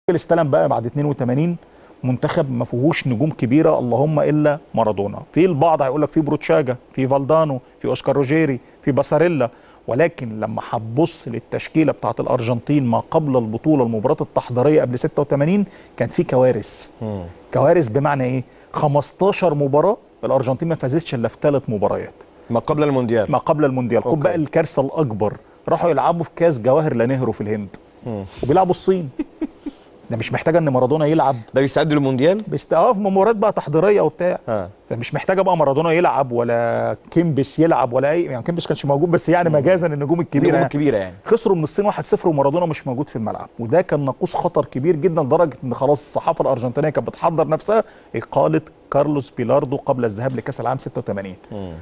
استلم بقى بعد 82 منتخب ما فيهوش نجوم كبيره اللهم الا مارادونا في البعض هيقول لك في بروتشاجا في فالدانو في اوسكار روجيري في باساريلا ولكن لما هتبص للتشكيله بتاعه الارجنتين ما قبل البطوله المباراه التحضيريه قبل 86 كان في كوارث كوارث بمعنى ايه 15 مباراه الارجنتين ما فازتش الا في ثلاث مباريات ما قبل المونديال ما قبل المونديال خد أوكي. بقى الكارثه الاكبر راحوا يلعبوا في كاس جواهر لانهرو في الهند وبيلعبوا الصين ده مش محتاجه ان مارادونا يلعب ده بيستعد للمونديال باستقاف مباريات بقى تحضيريه وبتاع ها فمش محتاجه بقى مارادونا يلعب ولا كيمبس يلعب ولا اي يعني كيمبس كانش موجود بس يعني مجازا النجوم الكبيره النجوم يعني. الكبيره يعني خسروا من الصين 1-0 ومارادونا مش موجود في الملعب وده كان ناقوس خطر كبير جدا لدرجه ان خلاص الصحافه الارجنتينيه كانت بتحضر نفسها اقاله كارلوس بيلاردو قبل الذهاب لكاس العالم 86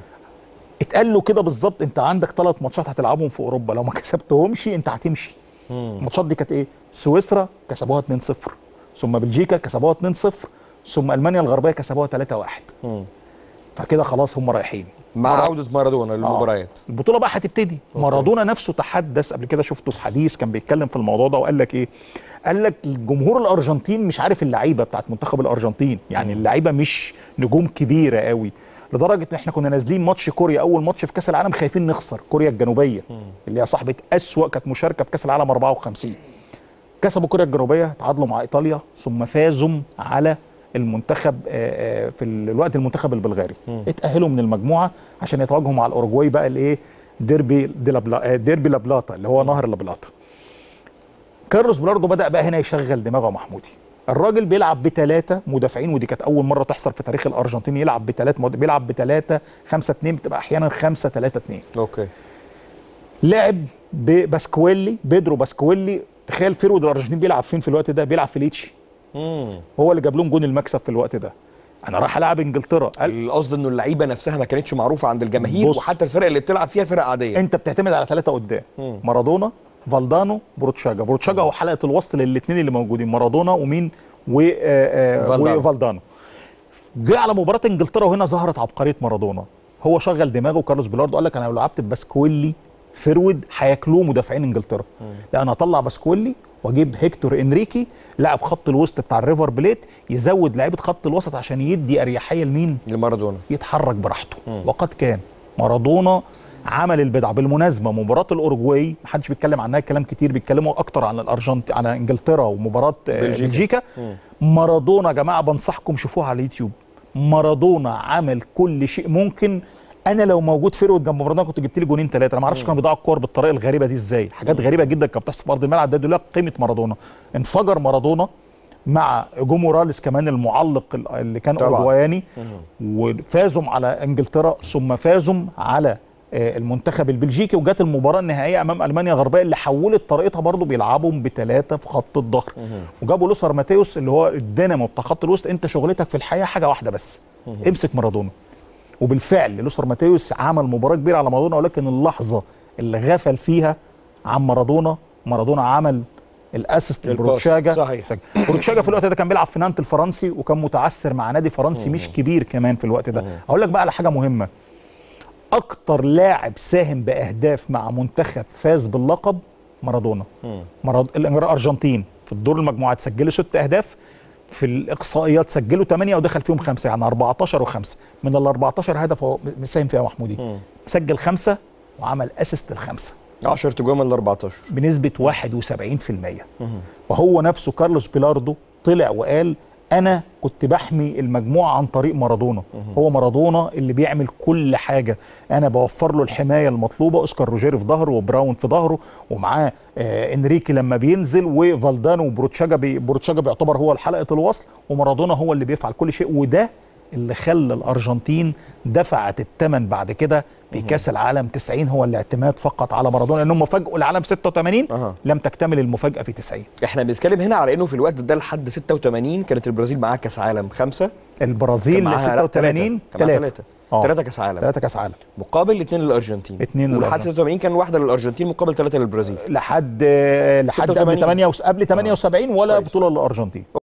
اتقال له كده بالظبط انت عندك ثلاث ماتشات هتلعبهم في اوروبا لو ما كسبتهمش انت هتمشي الماتشات دي كانت ايه سويسرا كسبوها 2-0 ثم بلجيكا كسبوها 2-0 ثم المانيا الغربيه كسبوها 3-1 فكده خلاص هم رايحين مع عوده مارادونا للمباريات البطوله بقى هتبتدي مارادونا نفسه تحدث قبل كده شفته في حديث كان بيتكلم في الموضوع ده وقال لك ايه قال لك الجمهور الارجنتين مش عارف اللعيبه بتاعت منتخب الارجنتين يعني اللعيبه مش نجوم كبيره قوي لدرجه ان احنا كنا نازلين ماتش كوريا اول ماتش في كاس العالم خايفين نخسر كوريا الجنوبيه اللي هي صاحبه اسوا كانت مشاركه في كاس العالم 54 كسبوا كوريا الجنوبيه تعادلوا مع ايطاليا ثم فازوا على المنتخب آه، آه، في الوقت المنتخب البلغاري اتاهلوا من المجموعه عشان يتواجهوا مع الاورجواي بقى الايه ديربي دي لابلا آه، ديربي لابلاتا اللي هو نهر لابلاتا كارلوس بلاردو بدا بقى هنا يشغل دماغه محمودي الراجل بيلعب بثلاثه مدافعين ودي كانت اول مره تحصل في تاريخ الارجنتين يلعب بثلاث مد... بيلعب بثلاثه 5 2 بتبقى احيانا 5 3 2 اوكي لعب بباسكويلي بيدرو باسكويلي تخيل فيرود الارجنتين بيلعب فين في الوقت ده بيلعب في ليتشي امم هو اللي جاب لهم جون المكسب في الوقت ده انا رايح العب انجلترا قال القصد انه اللعيبه نفسها ما كانتش معروفه عند الجماهير بص. وحتى الفرق اللي بتلعب فيها فرق عاديه انت بتعتمد على ثلاثه قدام مارادونا فالدانو بروتشاجا بروتشاجا هو حلقه الوسط للاثنين اللي موجودين مارادونا ومين و آه، آه، فالدانو. وفالدانو جه على مباراه انجلترا وهنا ظهرت عبقريه مارادونا هو شغل دماغه كارلوس بيلاردو قال لك انا لو لعبت بباسكويلي فيرود هياكلوه مدافعين انجلترا لا انا هطلع باسكويلي واجيب هيكتور انريكي لاعب خط الوسط بتاع الريفر بليت يزود لعيبه خط الوسط عشان يدي اريحيه لمين لمارادونا يتحرك براحته وقد كان مارادونا عمل البدع بالمناسبه مباراه الاورجواي محدش بيتكلم عنها كلام كتير بيتكلموا اكتر عن الارجنتين على انجلترا ومباراه آه، بلجيكا. بلجيكا مارادونا يا جماعه بنصحكم شوفوها على اليوتيوب مارادونا عمل كل شيء ممكن انا لو موجود فيرود جنب مارادونا كنت جبت لي جونين ثلاثه انا ما اعرفش كانوا بيضيعوا الكور بالطريقه الغريبه دي ازاي حاجات غريبه جدا كانت بتحصل في ارض الملعب ده يدل لك قيمه مارادونا انفجر مارادونا مع جو موراليس كمان المعلق اللي كان طبعاً. اورجواياني وفازوا على انجلترا ثم فازوا على آه، المنتخب البلجيكي وجات المباراه النهائيه امام المانيا الغربيه اللي حولت طريقتها برضه بيلعبوا بثلاثه في خط الظهر وجابوا لوسر ماتيوس اللي هو الدينامو بتاع خط الوسط انت شغلتك في الحياه حاجه واحده بس امسك مارادونا وبالفعل لوسر ماتيوس عمل مباراه كبيره على مارادونا ولكن اللحظه اللي غفل فيها عن مارادونا مارادونا عمل الاسيست الباس، لبروتشاجا صحيح. بروتشاجا في الوقت ده كان بيلعب في نانت الفرنسي وكان متعثر مع نادي فرنسي مش كبير كمان في الوقت ده هقول لك بقى على حاجه مهمه اكتر لاعب ساهم باهداف مع منتخب فاز باللقب مارادونا مراد... الارجنتين في الدور المجموعات سجلوا ست اهداف في الاقصائيات سجلوا 8 ودخل فيهم خمسه يعني 14 و5 من ال 14 هدف هو مساهم فيها محمودي سجل خمسه وعمل اسيست الخمسه 10 تجوان من ال 14 بنسبه 71% وهو نفسه كارلوس بيلاردو طلع وقال انا كنت بحمي المجموعه عن طريق مارادونا هو مارادونا اللي بيعمل كل حاجه انا بوفر له الحمايه المطلوبه اوسكار روجيري في ظهره وبراون في ظهره ومعاه آه انريكي لما بينزل وفالدانو وبروتشاجا بي بروتشاجا بيعتبر هو حلقه الوصل ومارادونا هو اللي بيفعل كل شيء وده اللي خلى الارجنتين دفعت الثمن بعد كده في كاس العالم 90 هو الاعتماد فقط على مارادونا لان هم فاجئوا العالم 86 أها. لم تكتمل المفاجاه في 90 احنا بنتكلم هنا على انه في الوقت ده لحد 86 كانت البرازيل معاها كاس عالم خمسه البرازيل ل 86 ثلاثه ثلاثه ثلاثه كاس عالم ثلاثه كاس عالم مقابل اثنين للارجنتين اتنين ولحد للأرجنتين. 86 كان واحده للارجنتين مقابل ثلاثه للبرازيل لحد لحد قبل 86. 8 قبل 78 ولا كويس. بطوله للارجنتين